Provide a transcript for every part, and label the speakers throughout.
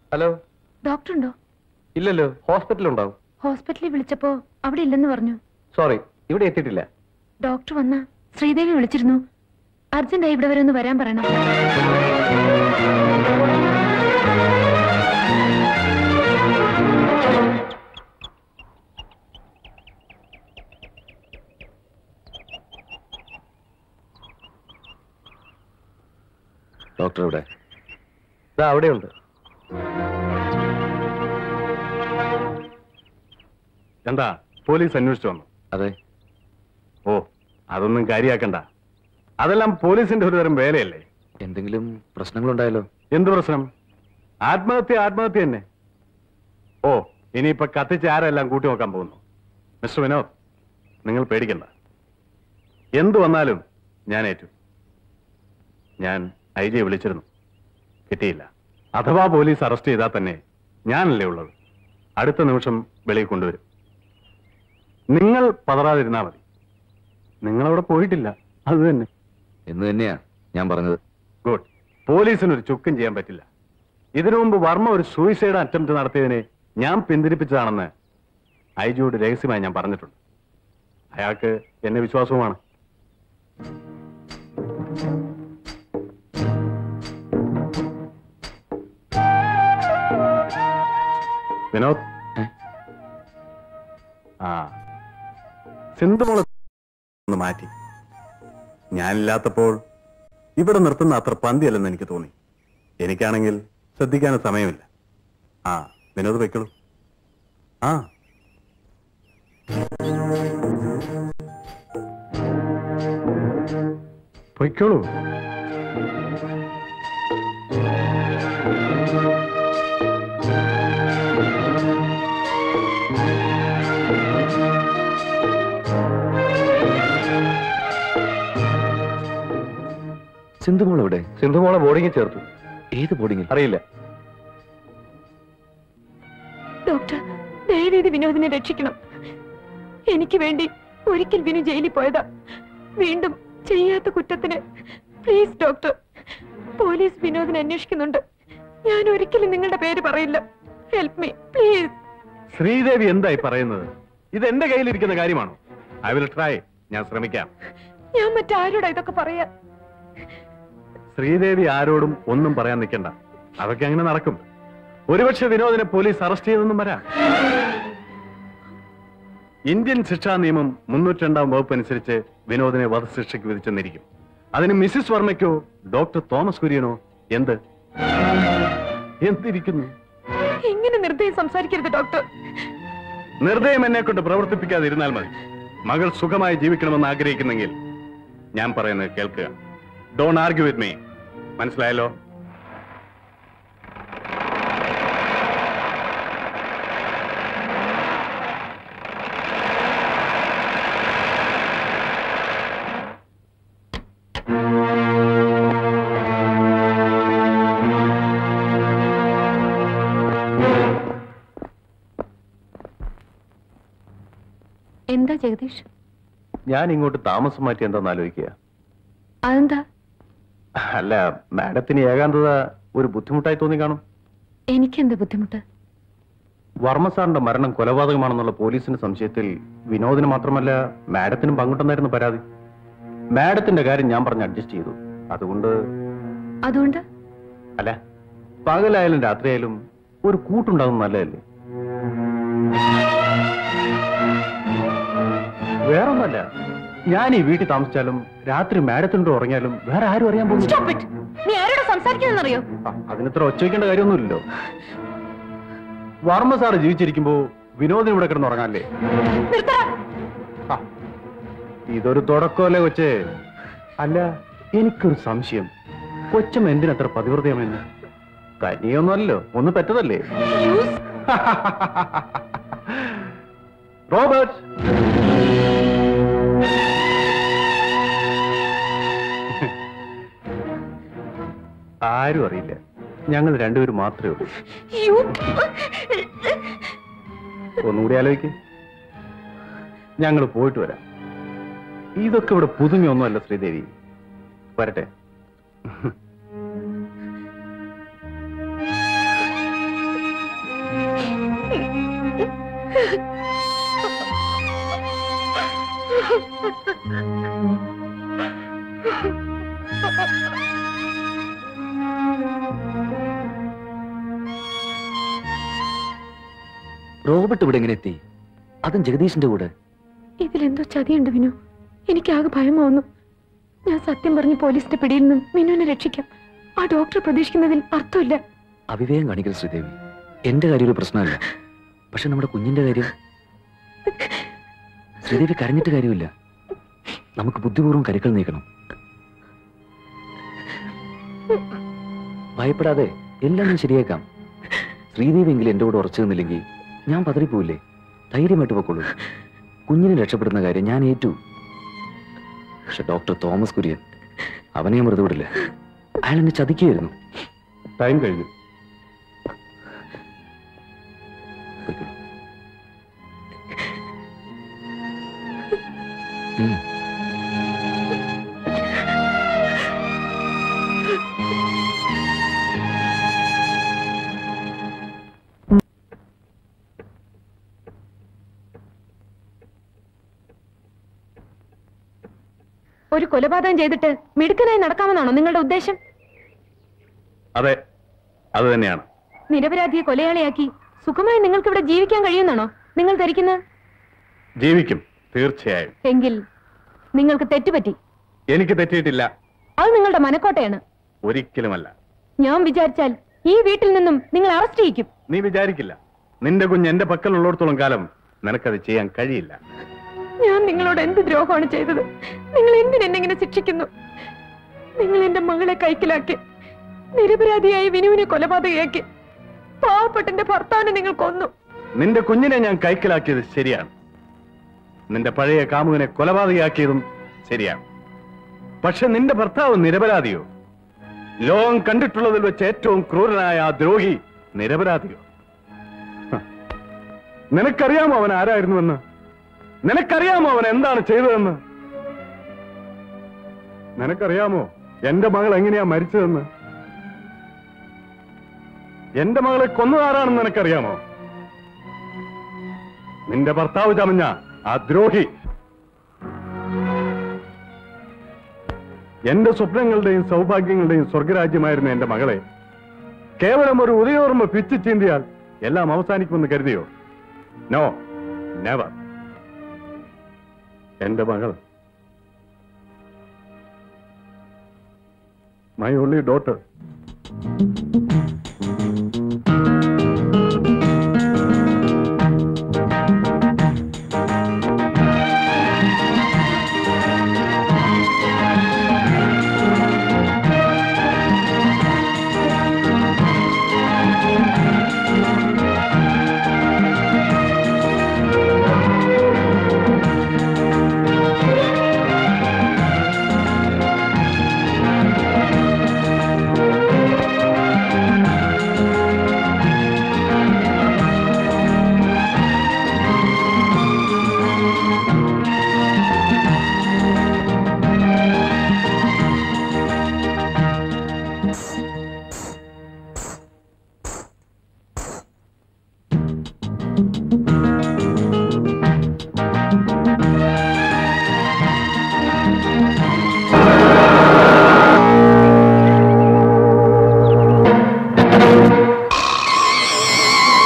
Speaker 1: Hello
Speaker 2: doctor ഉണ്ടോ
Speaker 1: ഇല്ലല്ലോ ഹോസ്പിറ്റലിൽ ഉണ്ടാവും
Speaker 2: ഹോസ്പിറ്റലിൽ വിളിച്ചപ്പോ അവിടെ ഇല്ലെന്ന് പറഞ്ഞു
Speaker 1: സോറി ഇവിടെ എത്തിയിട്ടില്ല
Speaker 2: ഡോക്ടർ വന്ന ശ്രീദേവി വിളിച്ചിരുന്നു അർജന്റായി ഇവിടെ വരെ ഒന്ന് വരാൻ പറയണം
Speaker 3: ഡോക്ടർ ഇവിടെ
Speaker 1: ഇതാ അവിടെയുണ്ട്
Speaker 4: എന്താ പോലീസ് അന്വേഷിച്ചു വന്നു
Speaker 3: അതെ
Speaker 4: ഓ അതൊന്നും കാര്യാക്കണ്ട അതെല്ലാം പോലീസിന്റെ ഒരു തരം വേലയല്ലേ
Speaker 3: എന്തെങ്കിലും പ്രശ്നങ്ങളുണ്ടായാലോ
Speaker 4: എന്ത് പ്രശ്നം ആത്മഹത്യ ആത്മഹത്യ തന്നെ ഓ ഇനിയിപ്പൊ കത്തിച്ച് ആരെല്ലാം കൂട്ടി നോക്കാൻ പോകുന്നു മിസ്റ്റർ വിനോദ് നിങ്ങൾ പേടിക്കണ്ട എന്തു വന്നാലും ഞാൻ ഏറ്റു ഞാൻ ഐ ജിയെ വിളിച്ചിരുന്നു കിട്ടിയില്ല അഥവാ പോലീസ് അറസ്റ്റ് ചെയ്താൽ തന്നെ ഞാനല്ലേ ഉള്ളത് അടുത്ത നിമിഷം വെളിയിൽ കൊണ്ടുവരും നിങ്ങൾ പതറാതിരുന്നാ മതി നിങ്ങളവിടെ പോയിട്ടില്ല അത് തന്നെ
Speaker 3: എന്ന് തന്നെയാ ഞാൻ പറഞ്ഞത്
Speaker 4: ഗുഡ് പോലീസിന് ഒരു ചുക്കും ചെയ്യാൻ പറ്റില്ല ഇതിനു മുമ്പ് വർമ്മ ഒരു സൂയിസൈഡ് അറ്റംപ്റ്റ് നടത്തിയതിനെ ഞാൻ പിന്തിരിപ്പിച്ചതാണെന്ന് ഐ ജിയോട് രഹസ്യമായി ഞാൻ പറഞ്ഞിട്ടുണ്ട് അയാൾക്ക് എന്നെ വിശ്വാസവുമാണ് വിനോദ്
Speaker 3: ഏ?
Speaker 4: ആ സിന്ധുമോള് ഒന്ന് മാറ്റി ഞാനില്ലാത്തപ്പോൾ ഇവിടെ നിർത്തുന്ന അത്ര പന്തിയല്ലെന്ന് എനിക്ക് തോന്നി എനിക്കാണെങ്കിൽ ശ്രദ്ധിക്കാനും സമയമില്ല ആ വിനോദ് വെക്കുള്ളൂ ആ പൊയ്ക്കോളൂ
Speaker 3: സിന്ധുമോൾ എവിടെ
Speaker 1: സിന്ധുമോളെ ബോർഡിങ്ങിൽ ചേർത്തു
Speaker 3: ഏത് ബോർഡിങ്ങിൽ
Speaker 1: അറിയില്ല
Speaker 2: ഡോക്ടർ ദയവേത് വിനോദിനെ രക്ഷിക്കണം എനിക്ക് വേണ്ടി ഒരിക്കൽ വിനു ജയിലിൽ പോയതാ വീണ്ടും ചെയ്യാത്ത കുറ്റത്തിന് പ്ലീസ് ഡോക്ടർ പോലീസ് വിനോദിനെ അന്വേഷിക്കുന്നുണ്ട് ഞാൻ ഒരിക്കലും നിങ്ങളുടെ പേര് പറയില്ല ഹെൽപ്പ് മീ പ്ലീസ്
Speaker 4: ശ്രീദേവി എന്തായി പറയുന്നത് ഇത് എന്റെ കയ്യിലിരിക്കുന്ന കാര്യമാണോ ഐ വിൽ ട്രൈ ഞാൻ ശ്രമിക്കാം
Speaker 2: ഞാൻ മറ്റാരോടാ ഇതൊക്കെ പറയാ
Speaker 4: ശ്രീദേവി ആരോടും ഒന്നും പറയാൻ നിൽക്കണ്ട അതൊക്കെ അങ്ങനെ നടക്കും ഒരുപക്ഷെ വിനോദിനെ പോലീസ് അറസ്റ്റ് ചെയ്തെന്നും വരാം ഇന്ത്യൻ ശിക്ഷാ നിയമം മുന്നൂറ്റി രണ്ടാം വകുപ്പ് അനുസരിച്ച് വിനോദിനെ വധശിക്ഷയ്ക്ക് വിധിച്ചെന്നിരിക്കും അതിന് മിസ്സിസ് വർമ്മയ്ക്കോ ഡോക്ടർ തോമസ് കുര്യനോ എന്ത് എന്തിരിക്കുന്നു
Speaker 2: ഇങ്ങനെ നിർദ്ദയം സംസാരിക്കരുത് ഡോക്ടർ
Speaker 4: നിർദ്ദയം എന്നെ കൊണ്ട് പ്രവർത്തിപ്പിക്കാതിരുന്നാൽ മതി മകൾ സുഖമായി ജീവിക്കണമെന്ന് ആഗ്രഹിക്കുന്നെങ്കിൽ ഞാൻ പറയുന്നത് കേൾക്കുക ഡോൺ ആർഗ്യൂ വിത്ത് മീ മനസ്സിലായല്ലോ
Speaker 2: എന്താ ജഗദീഷ്
Speaker 1: ഞാൻ ഇങ്ങോട്ട് താമസം മാറ്റി എന്താന്ന് ആലോചിക്കുക
Speaker 2: അതെന്താ
Speaker 1: അല്ല മാഡത്തിന് ഏകാന്തത ഒരു ബുദ്ധിമുട്ടായി തോന്നി കാണും
Speaker 2: എനിക്കെന്താ ബുദ്ധിമുട്ട്
Speaker 1: വർമ്മ സാറിന്റെ മരണം കൊലപാതകമാണെന്നുള്ള പോലീസിന്റെ സംശയത്തിൽ വിനോദിന് മാത്രമല്ല മാഡത്തിനും പങ്കുണ്ടെന്നായിരുന്നു പരാതി മാഡത്തിന്റെ കാര്യം ഞാൻ പറഞ്ഞ് അഡ്ജസ്റ്റ് ചെയ്തു അതുകൊണ്ട്
Speaker 2: അതുകൊണ്ട്
Speaker 1: അല്ല പകലായാലും രാത്രിയായാലും ഒരു കൂട്ടുണ്ടാകുന്ന നല്ലതല്ലേ വേറൊന്നല്ല ഞാൻ ഈ വീട്ടിൽ താമസിച്ചാലും രാത്രി മാഡത്തിനോട് ഉറങ്ങിയാലും വേറെ ആരും അറിയാൻ പോകുന്നില്ല
Speaker 2: Stop it. നീ ആരോടാ സംസാരിക്കുന്നറിയോ
Speaker 1: ആ, അതിനിത്ര ഒച്ച വയ്ക്കേണ്ട കാര്യമൊന്നുമില്ലല്ലോ വർമ്മ സാറ് ജീവിച്ചിരിക്കുമ്പോ വിനോദിന് ഇവിടെ കിടന്ന് ഉറങ്ങാല്ലേ
Speaker 2: നിർത്തടാ
Speaker 1: ആ, ഇതൊരു തുടക്കമല്ലേ കൊച്ചേ അല്ല എനിക്കൊരു സംശയം കൊച്ചം എന്തിനത്ര പതിവൃതയമെന്ന് കനിയൊന്നുമല്ലോ ഒന്ന് പെറ്റതല്ലേ
Speaker 2: You
Speaker 1: റോബർട്ട് ആരും അറിയില്ല ഞങ്ങൾ രണ്ടുപേരും മാത്രമേ ഉള്ളൂ
Speaker 2: you
Speaker 1: ഒന്നുകൂടി ആലോചിക്ക് ഞങ്ങൾ പോയിട്ട് വരാം ഇതൊക്കെ ഇവിടെ പുതുമയൊന്നുമല്ല ശ്രീദേവി വരട്ടെ
Speaker 3: റോബർട്ട് ഇവിടെ എങ്ങനെ എത്തി അതും ജഗദീഷിന്റെ കൂടെ
Speaker 2: ഇതിലെന്തോ ചതിയുണ്ട് വിനു എനിക്കാകെ ഭയമാവുന്നു ഞാൻ സത്യം പറഞ്ഞ് പോലീസിന്റെ പിടിയിൽ നിന്നും വിനുവിനെ രക്ഷിക്കാം ആ ഡോക്ടർ പ്രതീക്ഷിക്കുന്നതിൽ അർത്ഥമില്ല
Speaker 3: അവിവേകം കാണിക്കൽ ശ്രീദേവി എന്റെ കാര്യം ഒരു പ്രശ്നമല്ല പക്ഷെ നമ്മുടെ കുഞ്ഞിന്റെ കാര്യം ശ്രീദേവി കരഞ്ഞിട്ട് കാര്യമില്ല നമുക്ക് ബുദ്ധിപൂർവ്വം കരുക്കൾ നീക്കണം ഭയപ്പെടാതെ എല്ലാം ഞാൻ ശരിയാക്കാം ശ്രീദേവി എങ്കിലും എന്റെ കൂടെ ഉറച്ചു നിന്നില്ലെങ്കിൽ ഞാൻ പതറിപ്പോവില്ലേ ധൈര്യമായിട്ട് പൊക്കോളൂ കുഞ്ഞിനെ രക്ഷപ്പെടുന്ന കാര്യം ഞാൻ ഏറ്റു പക്ഷെ ഡോക്ടർ തോമസ് കുര്യൻ അവനെ ഞാൻ വെറുതെ വിടില്ല അയാൾ എന്നെ ചതിക്കുകയായിരുന്നു
Speaker 4: ടൈം കഴിഞ്ഞു
Speaker 3: പൊയ്ക്കോളൂ. ഉം.
Speaker 2: ഒരു കൊലപാതകം ചെയ്തിട്ട് മിടുക്കനായി നടക്കാമെന്നാണോ നിങ്ങളുടെ ഉദ്ദേശം
Speaker 4: അതെ അത് തന്നെയാണ്
Speaker 2: നിരപരാധിയെ കൊലയാളിയാക്കി സുഖമായി നിങ്ങൾക്ക് ഇവിടെ ജീവിക്കാൻ കഴിയുമെന്നാണോ നിങ്ങൾ ധരിക്കുന്നത്
Speaker 4: ജീവിക്കും തീർച്ചയായും
Speaker 2: എങ്കിൽ നിങ്ങൾക്ക് തെറ്റുപറ്റി
Speaker 4: എനിക്ക് തെറ്റിയിട്ടില്ല
Speaker 2: അത് നിങ്ങളുടെ മനക്കോട്ടയാണ്
Speaker 4: ഒരിക്കലുമല്ല
Speaker 2: ഞാൻ വിചാരിച്ചാൽ ഈ വീട്ടിൽ നിന്നും നിങ്ങൾ അറസ്റ്റ് ചെയ്യിക്കും
Speaker 4: നീ വിചാരിക്കില്ല നിന്റെ കുഞ്ഞ് എന്റെ പക്കലുള്ളിടത്തോളം കാലം നിനക്കത് ചെയ്യാൻ കഴിയില്ല
Speaker 2: ഞാൻ നിങ്ങളോട് എന്ത് ദ്രോഹമാണ് ചെയ്തത് നിങ്ങൾ എന്തിനെന്നെ ഇങ്ങനെ ശിക്ഷിക്കുന്നു നിങ്ങൾ എന്റെ മകളെ കൈക്കലാക്കി നിരപരാധിയായി വിനുവിനെ കൊലപാതകയാക്കി പാവപ്പെട്ട എന്റെ ഭർത്താവിനെ നിങ്ങൾ കൊന്നു
Speaker 4: നിന്റെ കുഞ്ഞിനെ ഞാൻ കൈക്കലാക്കിയത് ശരിയാണ് നിന്റെ പഴയ കാമുകനെ കൊലപാതകയാക്കിയതും ശരിയാണ് പക്ഷെ നിന്റെ ഭർത്താവ് നിരപരാധിയോ ലോകം കണ്ടിട്ടുള്ളതിൽ വെച്ച് ഏറ്റവും ക്രൂരനായ ആ ദ്രോഹി നിരപരാധിയോ ഹ. നിനക്കറിയാമോ അവൻ ആരായിരുന്നുവെന്ന് നിനക്കറിയാമോ അവൻ എന്താണ് ചെയ്തതെന്ന് നിനക്കറിയാമോ എന്റെ മകൾ എങ്ങനെയാ മരിച്ചതെന്ന് എന്റെ മകളെ കൊന്നതാരാണെന്ന് നിനക്കറിയാമോ നിന്റെ ഭർത്താവ് ചമഞ്ഞ ആ ദ്രോഹി എന്റെ സ്വപ്നങ്ങളുടെയും സൗഭാഗ്യങ്ങളുടെയും സ്വർഗരാജ്യമായിരുന്ന എന്റെ മകളെ കേവലം ഒരു ഉദയോർമ്മ പിച്ചു ചീന്തിയാൽ എല്ലാം അവസാനിക്കുമെന്ന് കരുതിയോ നോ നെവർ എന്റെ മകൾ മൈ ഓൺലി ഡോട്ടർ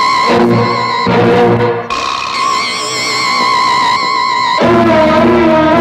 Speaker 2: ആ